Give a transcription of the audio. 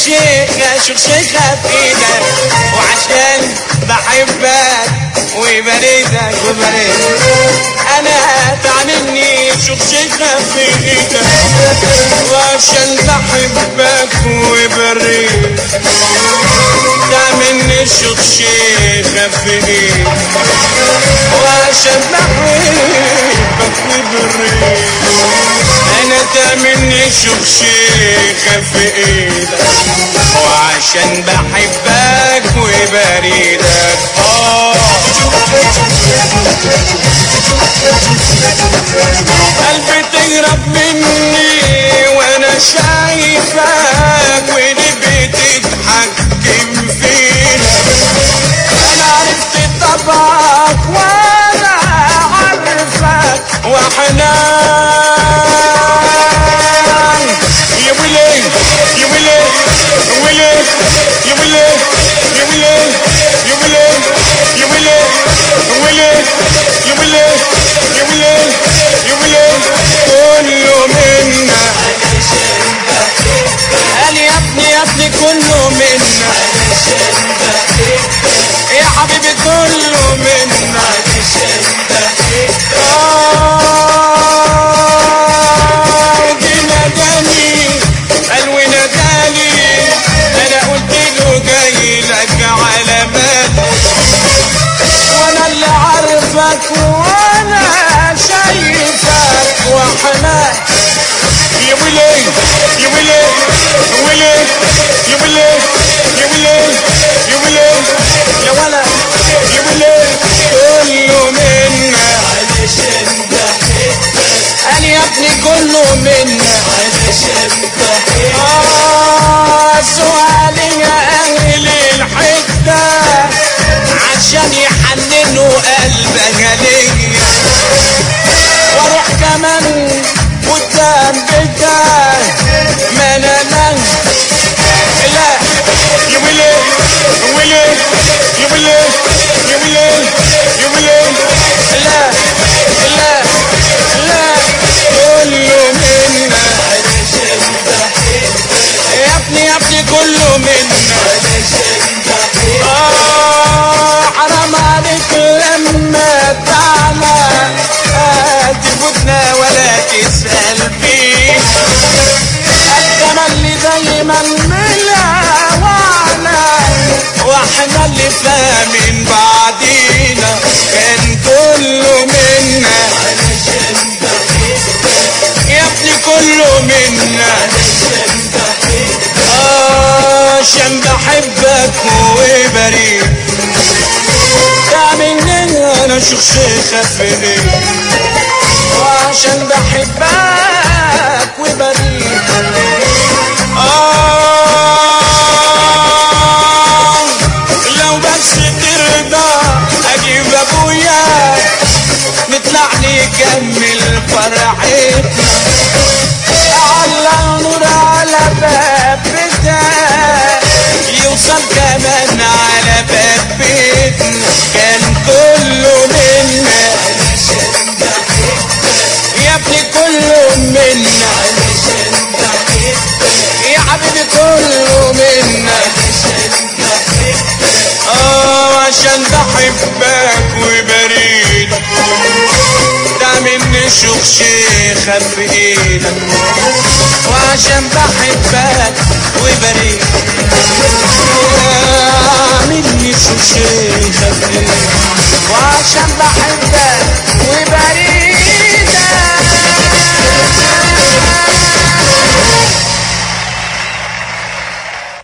شيخة شيخة في ايدك وعشان بحبك وبريدك وبريدك انا تعملني شيخة في ايدك وعشان بحبك وبريدك تعملني شيخة في ايدك وعشان بحبك وبريدك انا تعملني شيخة في ايدك وعشان بحبك وبريدك اه قلبي تهرب مني وانا شايفك ودي بتتحكم فينا انا عرفت طبعك وانا عارفك وحنان يا ولي يا ولي يا ولي يا ولي يا ولي يا ولي يا ولي يا ولي يا ولي يا ولي يا ولي كله منا قال يا ابني يا ابني كله منا يا حبيبي كله منا آه، دي نداني قال ونداني انا قلت له جاي لك على بالي وانا اللي عارفك وانا شايفك وحناك يا ولي يا ولي يا ولي يا ولي يا ولي يا ولي يا ولا يا ولي كله منا قال يا ابني كله منا آه سؤالي يا أهل الحتة عشان يحننوا قلبك ليا واروح كمان قدام بيتك ما انا لا لا يا ولي يا ولي يا ولي يا ولي يا ولي لا لا لا كله منا يا ابني يا ابني كله منا آه حرام عليك لما تعمى تفوتنا ولا تسأل فيه الجمال اللي زي ما الملا وعنا واحنا اللي فاهمين بعدينا كان كله منا يا ابني كله منا آه، عشان بحبك وبريء تعمل لنا انا شيخة في ايه وعشان بحبك وبريء آه لو بس ترضى اجيب ابويا نطلع نكمل فرحتنا على نور على باب بيتك يوصل كمان على باب بيتنا كان كله منا يا ابني كله منا يا حبيبي كله منا اه عشان بحبك وبريدك ده مني شيخة في ايدك وعشان بحبك وبريدك مني شيخة في ايدك وعشان بحبك